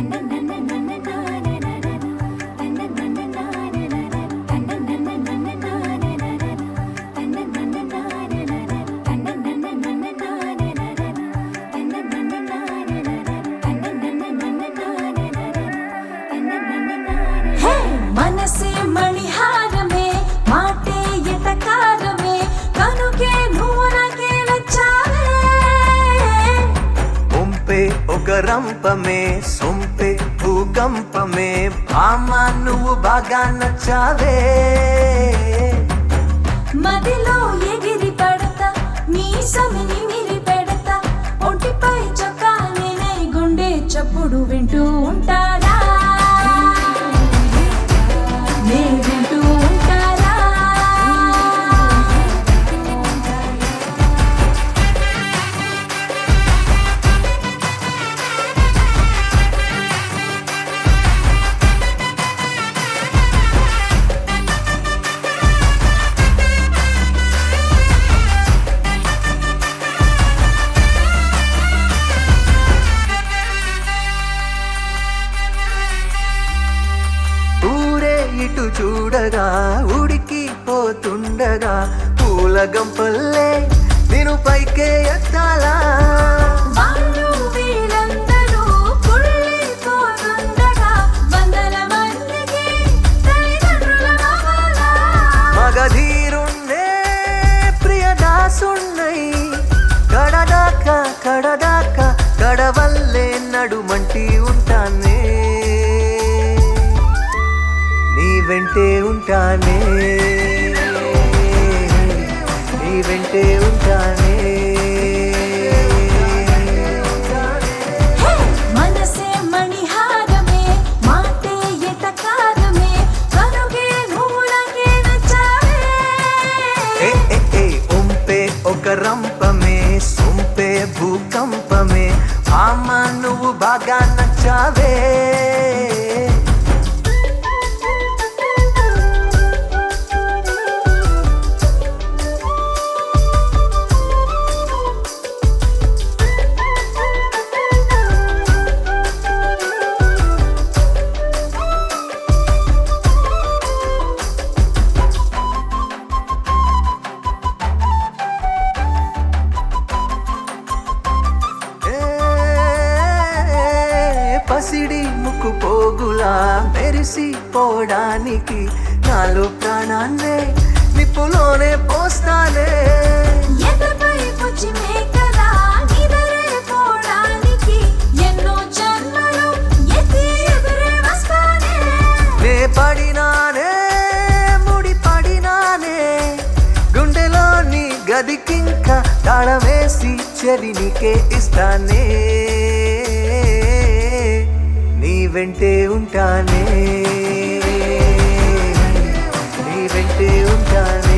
హే మనసే మణిహారమే మాటే ఎటకారమే కనుకే నువ్వు నాకే నచ్చావే ఉంపే ఒక రంపమే సొంపే భూకంపమే భామ నువ్వు బాగా నచ్చావే మదిలో ఎగిరి పడతా మీ సమిని మిరి పెడతా ఒంటిపై చొక్కా నేనే గుండె చప్పుడు వింటూ ఉంటారా నే వింటూ ఉంటారా ఊరే ఇటు చూడగా ఉడికి పోతుండగా పూల గంపల్లే నేను పైకే ఎత్తాలా వాళ్ళు వీళ్ళందరూ కుళ్ళిపోతుండగా వందల మందికి తల్లిదండ్రుల అవ్వాలా? మగధీరుణ్ణే ప్రియదాసున్నై కడదాకా కడదాకా కడవల్లే నడుమంటి ఉంటానే నీ వెంటే ఉంటానే నీ వెంటే ఉంటానే హే! మనసే మణిహారమే మాటే ఎటకారమే కనుగే నువ్వు నాకే నచ్చావే ఏ ఏ ఏ ఉంపే ఒక రంపమే సొంపే భూకంపమే ఆమ నువ్వు బాగా నచ్చావే ఏ పసిడి ముక్కు పోగులా మెరిసిపోవడానికి నాలో ప్రాణాన్నే నిప్పులోనే పోస్తానే ఎదపై పుచ్చి మేకలా నిద్రపోవడానికి ఎన్నో జన్మలు ఎత్తి ఎదురే వస్తానే నే పడినానే ముడి పడినానే గుండెలో నీ గదికింక తాళమేసి చెలినికే ఇస్తానే నీ వెంటే ఉంటానే నీ వెంటే ఉంటానే